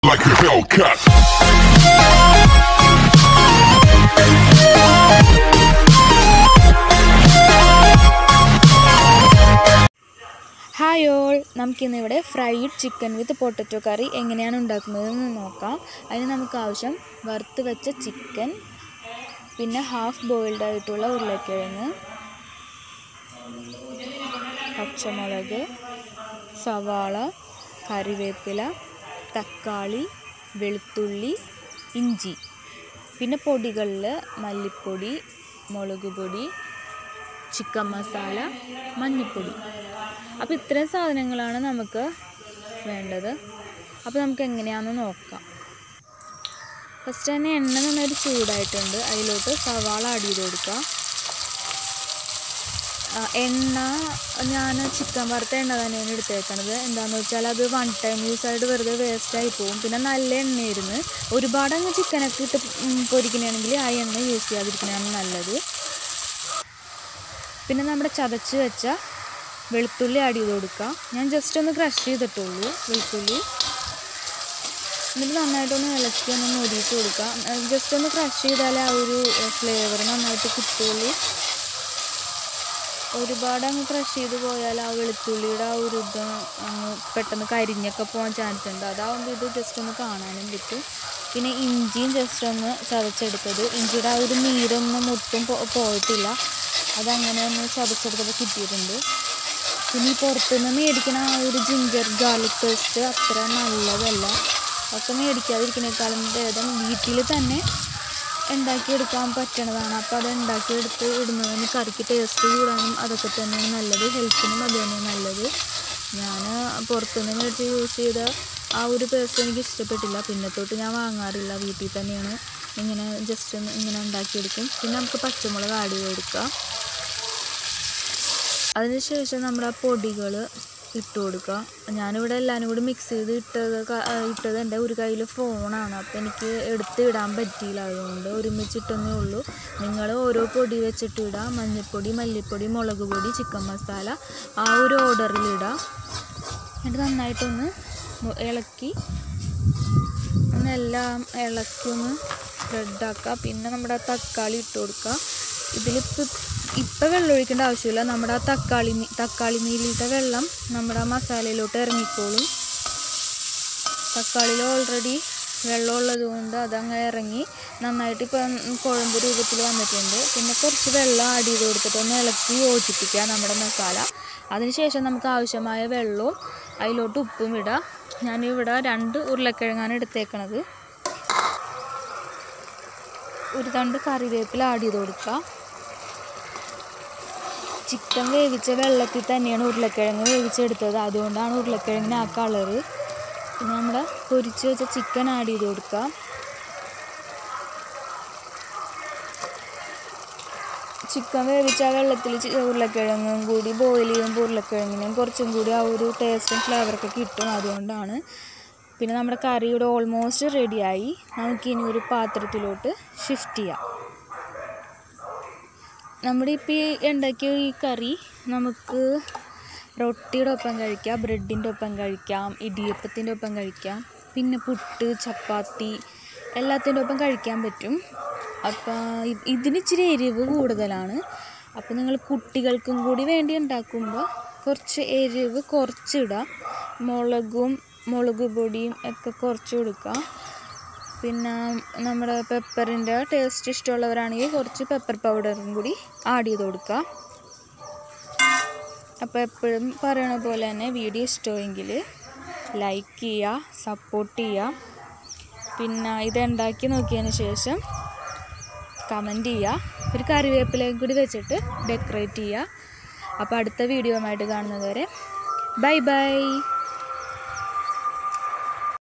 like a Hellcat. Hi all നമുക്കിന്ന് ഇവിടെ fried chicken with potato curry എങ്ങനെയാണ് ഉണ്ടാക്കുന്നതെന്ന് നോക്കാം അതിന് നമുക്ക് ആവശ്യം വറുത്ത് വെച്ച ചിക്കൻ പിന്നെ ഹാഫ് ബോയിൽഡ് ആയിട്ടുള്ള ഉരുളക്കിഴങ്ങ് പച്ചമുളക് സവാള കറിവേപ്പില തക്കാളി വെളുത്തുള്ളി ഇഞ്ചി പിന്നെ പൊടികളിൽ മല്ലിപ്പൊടി മുളക് പൊടി ചിക്കൻ മസാല മഞ്ഞൾപ്പൊടി അപ്പോൾ ഇത്രയും സാധനങ്ങളാണ് നമുക്ക് വേണ്ടത് അപ്പോൾ നമുക്ക് എങ്ങനെയാണെന്ന് നോക്കാം ഫസ്റ്റ് തന്നെ എണ്ണ നന്നായിട്ട് ചൂടായിട്ടുണ്ട് അതിലോട്ട് സവാള ആഡ് ചെയ്ത് കൊടുക്കുക ആ, എണ്ണ ഞാൻ ചിക്കൻ വറുത്ത എണ്ണ തന്നെയാണ് എടുത്തേക്കണത് എന്താണെന്ന് വെച്ചാൽ അത് വൺ ടൈം യൂസ് ആയിട്ട് വെറുതെ വേസ്റ്റായി പോകും പിന്നെ നല്ല എണ്ണയായിരുന്നു ഒരുപാട് അങ്ങ് ചിക്കനൊക്കെ ഇട്ട് പൊരിക്കണമെങ്കിൽ ആ എണ്ണ യൂസ് ചെയ്യാതിരിക്കണതാണ് നല്ലത് പിന്നെ നമ്മുടെ ചതച്ച് വെച്ച വെളുത്തുള്ളി ആഡ് ചെയ്ത് കൊടുക്കുക ഞാൻ ജസ്റ്റ് ഒന്ന് ക്രഷ് ചെയ്തിട്ടുള്ളൂ വെളുത്തുള്ളി എന്നിട്ട് നന്നായിട്ടൊന്ന് ഇളക്കി ഒന്ന് മൊരിയിട്ട് കൊടുക്കുക ജസ്റ്റ് ഒന്ന് ക്രഷ് ചെയ്താലേ ആ ഒരു ഫ്ലേവർ നന്നായിട്ട് കിട്ടുള്ളൂ ഒരുപാട് അങ്ങ് ക്രഷ് ചെയ്ത് പോയാൽ ആ വെളുത്തുള്ളിയുടെ ആ ഒരു ഇത് അങ്ങ് പെട്ടെന്ന് കരിഞ്ഞൊക്കെ പോകാൻ ചാൻസ് ഉണ്ട് അതാവുമ്പോൾ ഇത് ജസ്റ്റ് ഒന്ന് കാണാനും പറ്റും പിന്നെ ഇഞ്ചിയും ജസ്റ്റ് ഒന്ന് ചതച്ചെടുത്തത് ഇഞ്ചിയുടെ ആ ഒരു നീരൊന്നും ഒട്ടും പോ- പോയിട്ടില്ല അതങ്ങനെ ഒന്ന് ചതച്ചെടുത്തപ്പോൾ കിട്ടിയിട്ടുണ്ട് പിന്നെ ഈ പുറത്തുനിന്ന് മേടിക്കുന്ന ആ ഒരു ജിഞ്ചർ ഗാർലിക് പേസ്റ്റ് അത്ര നല്ലതല്ല അതൊക്കെ മേടിക്കാതിരിക്കുന്നേക്കാളും ഭേദം വീട്ടിൽ തന്നെ ഉണ്ടാക്കിയെടുക്കാൻ പറ്റണതാണ് അപ്പോൾ അത് ഉണ്ടാക്കിയെടുത്ത് ഇടുന്നതിന് കറിക്ക് ടേസ്റ്റ് കൂടാനും അതൊക്കെ തന്നെയാണ് നല്ലത് ഹെൽത്തിനും അത് തന്നെയാണ് നല്ലത് ഞാൻ പുറത്തുനിന്ന് മേടിച്ച് യൂസ് ചെയ്ത ആ ഒരു പേസ്റ്റ് എനിക്ക് ഇഷ്ടപ്പെട്ടില്ല പിന്നെ തൊട്ട് ഞാൻ വാങ്ങാറില്ല വീട്ടിൽ തന്നെയാണ് ഇങ്ങനെ ജസ്റ്റ് ഒന്ന് ഇങ്ങനെ ഉണ്ടാക്കിയെടുക്കും പിന്നെ നമുക്ക് പച്ചമുളക് ആഡ് ചെയ്ത് കൊടുക്കുക അതിനുശേഷം നമ്മൾ ആ പൊടികൾ ഇട്ട് കൊടുക്കുക ഞാനിവിടെ എല്ലാവരും കൂടി മിക്സ് ചെയ്ത് ഇട്ടത് ക- ആ, ഇട്ടത് എൻ്റെ ഒരു കയ്യിൽ ഫോണാണ് അപ്പോൾ എനിക്ക് എടുത്ത് ഇടാൻ പറ്റിയില്ല അതുകൊണ്ട് ഒരുമിച്ചിട്ടെന്നേ ഉള്ളൂ നിങ്ങൾ ഓരോ പൊടി വെച്ചിട്ട് ഇടുക മഞ്ഞൾപ്പൊടി മല്ലിപ്പൊടി മുളക് പൊടി ചിക്കൻ മസാല ആ ഒരു ഓർഡറിൽ ഇടുക എന്നിട്ട് നന്നായിട്ടൊന്ന് മു- ഇളക്കി ഒന്ന് എല്ലാം ഇളക്കി ഒന്ന് സ്പ്രെഡാക്കുക പിന്നെ നമ്മുടെ ആ തക്കാളി ഇട്ട് കൊടുക്കുക ഇതിലിപ്പോൾ ഇപ്പം വെള്ളം ഒഴിക്കേണ്ട ആവശ്യമില്ല നമ്മുടെ ആ തക്കാളി നീ- തക്കാളി നീരിലത്തെ വെള്ളം നമ്മുടെ ആ മസാലയിലോട്ട് ഇറങ്ങിക്കോളും തക്കാളിയിൽ ഓൾറെഡി വെള്ളം ഉള്ളത് കൊണ്ട് അതങ്ങ് ഇറങ്ങി നന്നായിട്ട് ഇപ്പം കുഴമ്പ് രൂപത്തിൽ വന്നിട്ടുണ്ട് പിന്നെ കുറച്ച് വെള്ളം ആഡ് ചെയ്ത് കൊടുത്തിട്ട് ഒന്ന് ഇളക്കി യോജിപ്പിക്കുക നമ്മുടെ മസാല അതിനുശേഷം നമുക്ക് ആവശ്യമായ വെള്ളവും അതിലോട്ട് ഉപ്പും ഇടുക ഞാനിവിടെ രണ്ട് ഉരുളക്കിഴങ്ങാണ് എടുത്തേക്കണത് ഒരു തണ്ട് കറിവേപ്പില ആഡ് ചെയ്ത് കൊടുക്കുക ചിക്കൻ വേവിച്ച വെള്ളത്തിൽ തന്നെയാണ് ഉരുളക്കിഴങ്ങ് വേവിച്ചെടുത്തത് അതുകൊണ്ടാണ് ഉരുളക്കിഴങ്ങിന് ആ കളറ് പിന്നെ നമ്മുടെ പൊരിച്ച് വെച്ച ചിക്കൻ ആഡ് ചെയ്ത് കൊടുക്കുക ചിക്കൻ വേവിച്ച ആ വെള്ളത്തിൽ ചി- ഉരുളക്കിഴങ്ങും കൂടി ബോയിൽ ചെയ്യുമ്പോൾ ഉരുളക്കിഴങ്ങിനും കുറച്ചും കൂടി ആ ഒരു ടേസ്റ്റും ഫ്ലേവറൊക്കെ കിട്ടും അതുകൊണ്ടാണ് പിന്നെ നമ്മുടെ കറി ഇവിടെ ഓൾമോസ്റ്റ് റെഡിയായി നമുക്കിനി ഒരു പാത്രത്തിലോട്ട് ഷിഫ്റ്റ് ചെയ്യാം നമ്മുടെ ഇപ്പോൾ ഈ ഉണ്ടാക്കിയ ഈ കറി നമുക്ക് റൊട്ടിയുടെ ഒപ്പം കഴിക്കാം ബ്രെഡിൻ്റെ ഒപ്പം കഴിക്കാം ഇടിയപ്പത്തിൻ്റെ ഒപ്പം കഴിക്കാം പിന്നെ പുട്ട് ചപ്പാത്തി എല്ലാത്തിൻ്റെ ഒപ്പം കഴിക്കാൻ പറ്റും അപ്പോൾ ഇ- ഇതിന് ഇച്ചിരി എരിവ് കൂടുതലാണ് അപ്പോൾ നിങ്ങൾ കുട്ടികൾക്കും കൂടി വേണ്ടി ഉണ്ടാക്കുമ്പോൾ കുറച്ച് എരിവ് കുറച്ചിടുക മുളകും മുളക് പൊടിയും ഒക്കെ കുറച്ച് കൊടുക്കുക പിന്നെ നമ്മുടെ പെപ്പറിൻ്റെ ടേസ്റ്റ് ഇഷ്ടമുള്ളവരാണെങ്കിൽ കുറച്ച് പെപ്പർ പൗഡറും കൂടി ആഡ് ചെയ്ത് കൊടുക്കുക അപ്പോൾ എപ്പോഴും പറയണ പോലെ തന്നെ വീഡിയോ ഇഷ്ടമെങ്കിൽ ലൈക്ക് ചെയ്യുക സപ്പോർട്ട് ചെയ്യുക പിന്നെ ഇത് ഉണ്ടാക്കി നോക്കിയതിന് ശേഷം കമൻറ്റ് ചെയ്യുക ഒരു കറിവേപ്പിലയും കൂടി വെച്ചിട്ട് ഡെക്കറേറ്റ് ചെയ്യുക അപ്പോൾ അടുത്ത വീഡിയോ ആയിട്ട് കാണുന്നത് വരെ ബൈ ബൈ